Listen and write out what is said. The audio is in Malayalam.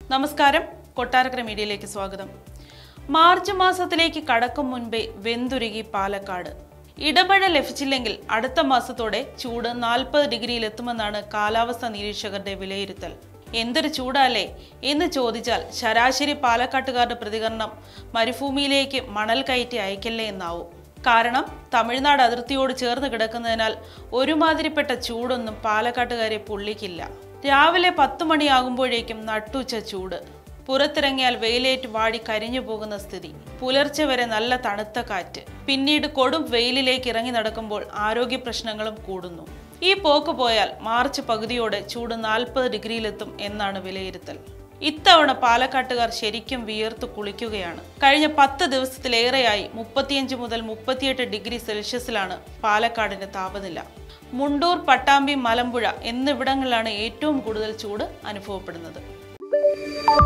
നമസ്കാരം കൊട്ടാരക്കര മീഡിയയിലേക്ക് സ്വാഗതം മാർച്ച് മാസത്തിലേക്ക് കടക്കും മുൻപേ വെന്തുരുകി പാലക്കാട് ഇടമഴ ലഭിച്ചില്ലെങ്കിൽ അടുത്ത മാസത്തോടെ ചൂട് നാൽപ്പത് ഡിഗ്രിയിലെത്തുമെന്നാണ് കാലാവസ്ഥാ നിരീക്ഷകരുടെ വിലയിരുത്തൽ എന്തൊരു ചൂടാലേ എന്ന് ചോദിച്ചാൽ ശരാശരി പാലക്കാട്ടുകാരുടെ പ്രതികരണം മരുഭൂമിയിലേക്ക് മണൽ കയറ്റി അയക്കല്ലേ എന്നാവും കാരണം തമിഴ്നാട് അതിർത്തിയോട് ചേർന്ന് കിടക്കുന്നതിനാൽ ഒരുമാതിരിപ്പെട്ട ചൂടൊന്നും പാലക്കാട്ടുകാരെ പൊള്ളിക്കില്ല രാവിലെ പത്ത് മണിയാകുമ്പോഴേക്കും നട്ടുച്ച ചൂട് പുറത്തിറങ്ങിയാൽ വെയിലേറ്റ് വാടി കരിഞ്ഞു പോകുന്ന സ്ഥിതി പുലർച്ചെ വരെ നല്ല തണുത്ത കാറ്റ് പിന്നീട് കൊടും വെയിലിലേക്ക് ഇറങ്ങി നടക്കുമ്പോൾ ആരോഗ്യ പ്രശ്നങ്ങളും കൂടുന്നു ഈ പോക്ക് പോയാൽ മാർച്ച് പകുതിയോടെ ചൂട് നാൽപ്പത് ഡിഗ്രിയിലെത്തും എന്നാണ് വിലയിരുത്തൽ ഇത്തവണ പാലക്കാട്ടുകാർ ശരിക്കും വിയർത്തു കുളിക്കുകയാണ് കഴിഞ്ഞ പത്ത് ദിവസത്തിലേറെയായി മുപ്പത്തിയഞ്ച് മുതൽ മുപ്പത്തിയെട്ട് ഡിഗ്രി സെൽഷ്യസിലാണ് പാലക്കാടിന്റെ താപനില മുണ്ടൂർ പട്ടാമ്പി മലമ്പുഴ എന്നിവിടങ്ങളിലാണ് ഏറ്റവും കൂടുതൽ ചൂട് അനുഭവപ്പെടുന്നത്